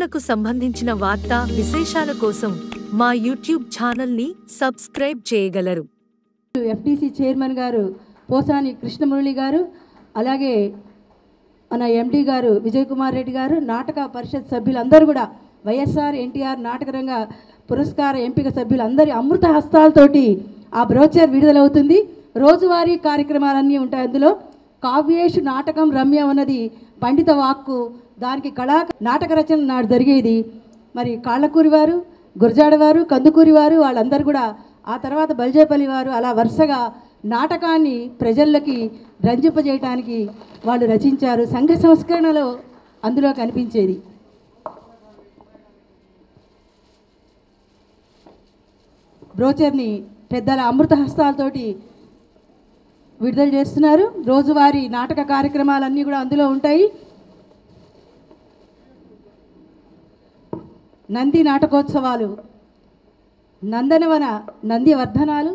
సినిమాలకు సంబంధించిన వార్తా విశేషాల కోసం మా యూట్యూబ్ ఛానల్ని సబ్స్క్రైబ్ చేయగలరు ఎఫ్డీసీ చైర్మన్ గారు పోసాని కృష్ణమురళి గారు అలాగే మన ఎండి గారు విజయ్ కుమార్ రెడ్డి గారు నాటక పరిషత్ సభ్యులందరూ కూడా వైఎస్ఆర్ ఎన్టీఆర్ నాటకరంగ పురస్కార ఎంపిక సభ్యులందరి అమృత హస్తాలతోటి ఆ బ్రోచర్ విడుదలవుతుంది రోజువారీ కార్యక్రమాలన్నీ ఉంటాయి అందులో కావ్యేషు నాటకం రమ్య ఉన్నది పండిత వాక్కు దానికి కళా నాటక రచన నాడు జరిగేది మరి కాళ్ళకూరి వారు గురజాడ వారు కందుకూరి వారు వాళ్ళందరూ కూడా ఆ తర్వాత బల్జేపల్లి వారు అలా వరుసగా నాటకాన్ని ప్రజలకి రంజింపజేయటానికి వాళ్ళు రచించారు సంఘ సంస్కరణలో అందులో కనిపించేది బ్రోచర్ని పెద్దల అమృత హస్తాలతోటి విడుదల చేస్తున్నారు రోజువారీ నాటక కార్యక్రమాలన్నీ కూడా అందులో ఉంటాయి నంది నాటకోత్సవాలు నందనవన నంది వర్ధనాలు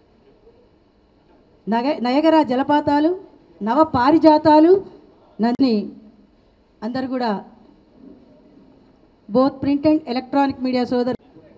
నగ నయగర జలపాతాలు నవ పారిజాతాలు నన్ని అందరు కూడా both print and electronic media సోదరు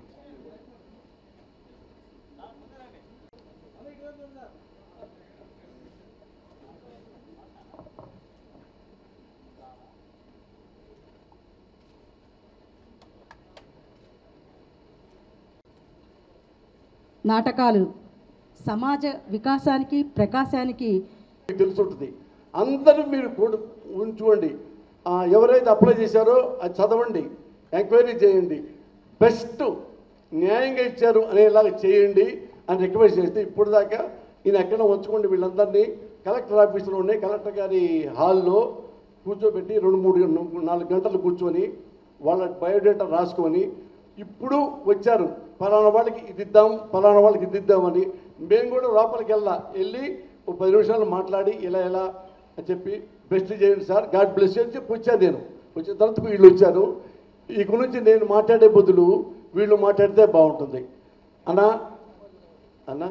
నాటకాలు సమాజ వికాసానికి ప్రకాశానికి మీకు తెలుసుంటుంది అందరూ మీరు కూడా ఉంచుకోండి ఆ, ఎవరైతే అప్లై చేశారో అది చదవండి ఎంక్వైరీ చేయండి బెస్ట్ న్యాయంగా ఇచ్చారు అనేలాగా చేయండి అని రిక్వెస్ట్ చేస్తే ఇప్పుడు దాకా ఈయన ఎక్కడ ఉంచుకోండి వీళ్ళందరినీ కలెక్టర్ ఆఫీసులోనే కలెక్టర్ గారి హాల్లో కూర్చోబెట్టి రెండు మూడు గం- నాలుగు గంటలు కూర్చొని వాళ్ళ బయోడేటా రాసుకొని ఇప్పుడు వచ్చారు ఫలానా వాళ్ళకి ఇది ఇద్దాం ఫలానా వాళ్ళకి ఇది ఇద్దామని మేము కూడా లోపలికి వెళ్ళా వెళ్ళి ఒక పది నిమిషాలు మాట్లాడి ఇలా ఎలా అని చెప్పి బెస్ట్ చేయండి సార్ గాడ్ బ్లెస్ అని చెప్పి వచ్చాను నేను వచ్చిన తర్వాత వీళ్ళు వచ్చారు ఈ గురించి నేను మాట్లాడే బదులు వీళ్ళు మాట్లాడితే బాగుంటుంది అన్నా అన్నా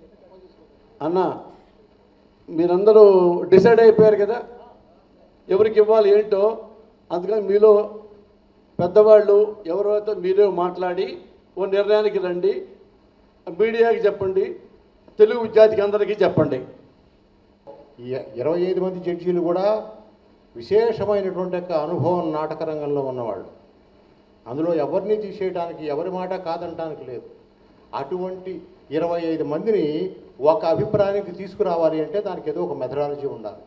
అన్నా మీరందరూ డిసైడ్ అయిపోయారు కదా ఎవరికి ఇవ్వాలి ఏంటో అందుకని మీలో పెద్దవాళ్ళు ఎవరైతే మీరే మాట్లాడి ఓ నిర్ణయానికి రండి మీడియాకి చెప్పండి తెలుగు విద్యార్థికి అందరికీ చెప్పండి ఈ ఇరవై ఐదు మంది జడ్జీలు కూడా విశేషమైనటువంటి యొక్క అనుభవం నాటక రంగంలో ఉన్నవాళ్ళు అందులో ఎవరిని తీసేయడానికి ఎవరి మాట కాదనటానికి లేదు అటువంటి ఇరవై ఐదు మందిని ఒక అభిప్రాయానికి తీసుకురావాలి అంటే దానికి ఏదో ఒక మెథడాలజీ ఉండాలి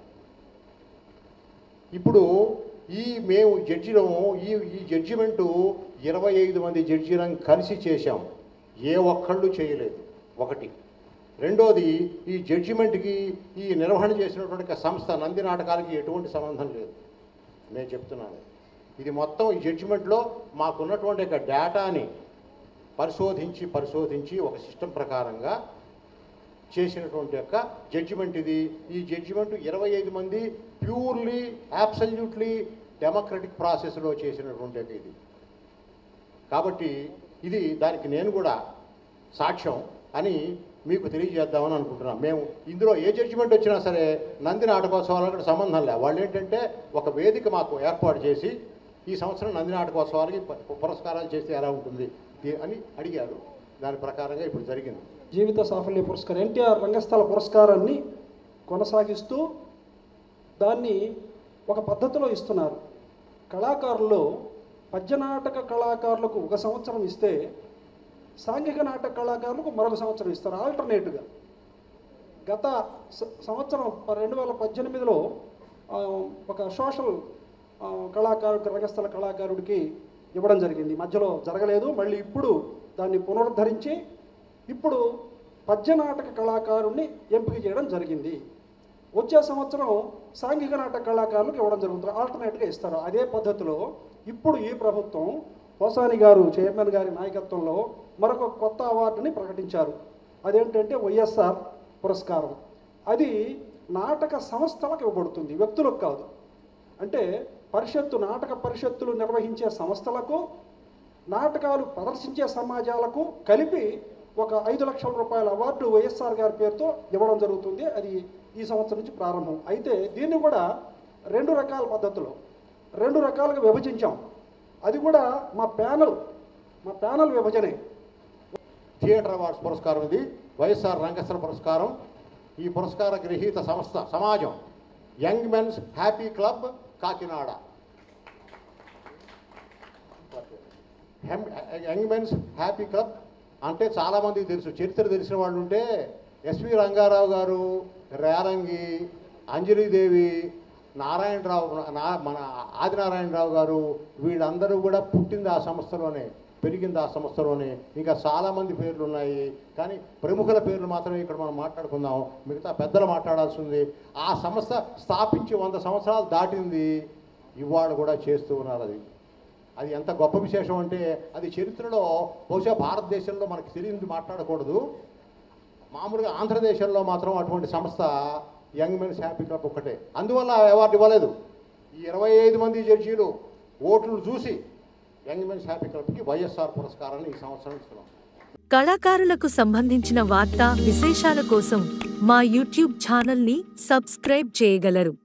ఇప్పుడు ఈ మేము జడ్జిలము ఈ ఈ జడ్జిమెంటు ఇరవై ఐదు మంది జడ్జీలను కలిసి చేశాం ఏ ఒక్కళ్ళు చేయలేదు ఒకటి రెండోది ఈ జడ్జిమెంట్కి ఈ నిర్వహణ చేసినటువంటి ఒక సంస్థ నంది నాటకాలకి ఎటువంటి సంబంధం లేదు నేను చెప్తున్నాను ఇది మొత్తం ఈ జడ్జిమెంట్లో మాకున్నటువంటి ఒక డేటాని పరిశోధించి పరిశోధించి ఒక సిస్టమ్ ప్రకారంగా చేసినటువంటి యొక్క జడ్జిమెంట్ ఇది ఈ జడ్జిమెంట్ ఇరవై ఐదు మంది ప్యూర్లీ అబ్సల్యూట్లీ డెమోక్రటిక్ ప్రాసెస్లో చేసినటువంటి ఒక ఇది కాబట్టి ఇది దానికి నేను కూడా సాక్ష్యం అని మీకు తెలియజేద్దామని అనుకుంటున్నాం మేము ఇందులో ఏ జడ్జిమెంట్ వచ్చినా సరే నంది నాటకోత్సవాలకు సంబంధం లే వాళ్ళు ఏంటంటే ఒక వేదిక మాకు ఏర్పాటు చేసి ఈ సంవత్సరం నంది నాటకోత్సవాలకి ప- పురస్కారాలు చేస్తే ఎలా ఉంటుంది ఇది అని అడిగారు దాని ప్రకారంగా ఇప్పుడు జరిగింది జీవిత సాఫల్య పురస్కారం ఎన్టీఆర్ రంగస్థల పురస్కారాన్ని కొనసాగిస్తూ దాన్ని ఒక పద్ధతిలో ఇస్తున్నారు కళాకారుల్లో పద్యనాటక కళాకారులకు ఒక సంవత్సరం ఇస్తే సాంఘిక నాటక కళాకారులకు మరొక సంవత్సరం ఇస్తారు ఆల్టర్నేట్గా గత స- సంవత్సరం రెండు వేల పద్దెనిమిదిలో ఆ, ఒక సోషల్ ఆ, కళాకారుడికి రంగస్థల కళాకారుడికి ఇవ్వడం జరిగింది మధ్యలో జరగలేదు మళ్ళీ ఇప్పుడు దాన్ని పునరుద్ధరించి ఇప్పుడు పద్యనాటక కళాకారుణ్ణి ఎంపిక చేయడం జరిగింది వచ్చే సంవత్సరం సాంఘిక నాటక కళాకారులకు ఇవ్వడం జరుగుతుంది ఆల్టర్నేట్గా ఇస్తారు అదే పద్ధతిలో ఇప్పుడు ఈ ప్రభుత్వం పోసాని గారు చైర్మన్ గారి నాయకత్వంలో మరొక కొత్త అవార్డుని ప్రకటించారు అదేంటంటే వైఎస్ఆర్ పురస్కారం అది నాటక సంస్థలకు ఇవ్వబడుతుంది వ్యక్తులకు కాదు అంటే పరిషత్తు నాటక పరిషత్తులు నిర్వహించే సంస్థలకు నాటకాలు ప్రదర్శించే సమాజాలకు కలిపి ఒక ఐదు లక్షల రూపాయల అవార్డు వైఎస్ఆర్ గారి పేరుతో ఇవ్వడం జరుగుతుంది అది ఈ సంవత్సరం నుంచి ప్రారంభం అయితే దీన్ని కూడా రెండు రకాల పద్ధతులు రెండు రకాలుగా విభజించాం అది కూడా మా ప్యానల్ మా ప్యానల్ విభజనే థియేటర్ అవార్డ్స్ పురస్కారం ఇది వైఎస్ఆర్ రంగస్థల పురస్కారం ఈ పురస్కార గ్రహీత సంస్థ సమాజం young men's happy club Kakinada హెమ్- యంగ్ మెన్స్ హ్యాపీ క్లబ్ అంటే చాలామందికి తెలుసు చరిత్ర తెలిసిన వాళ్ళు ఉంటే ఎస్వి రంగారావు గారు రేలంగి అంజలీదేవి నారాయణరావు నా మన ఆదినారాయణరావు గారు వీళ్ళందరూ కూడా పుట్టింది ఆ సంస్థలోనే పెరిగింది ఆ సంస్థలోనే ఇంకా చాలామంది పేర్లు ఉన్నాయి కానీ ప్రముఖుల పేర్లు మాత్రమే ఇక్కడ మనం మాట్లాడుకుందాం మిగతా పెద్దలు మాట్లాడాల్సి ఉంది ఆ సంస్థ స్థాపించి వంద సంవత్సరాలు దాటింది ఇవాళ కూడా చేస్తూ ఉన్నారు అది అది ఎంత గొప్ప విశేషం అంటే అది చరిత్రలో బహుశా భారతదేశంలో మనకు తెలియదు మాట్లాడకూడదు మామూలుగా ఆంధ్రదేశంలో మాత్రం అటువంటి సంస్థ యంగ్ మెన్స్ హ్యాపీ క్లబ్ ఒక్కటే అందువల్ల ఆ అవార్డు ఇవ్వలేదు ఈ ఇరవై ఐదు మంది జడ్జీలు ఓట్లు చూసి యంగ్ మెన్స్ హ్యాపీ క్లబ్కి వైఎస్ఆర్ పురస్కారాన్ని ఈ సంవత్సరం ఇస్తున్నాం కళాకారులకు సంబంధించిన వార్తా విశేషాల కోసం మా యూట్యూబ్ ఛానల్ని సబ్స్క్రైబ్ చేయగలరు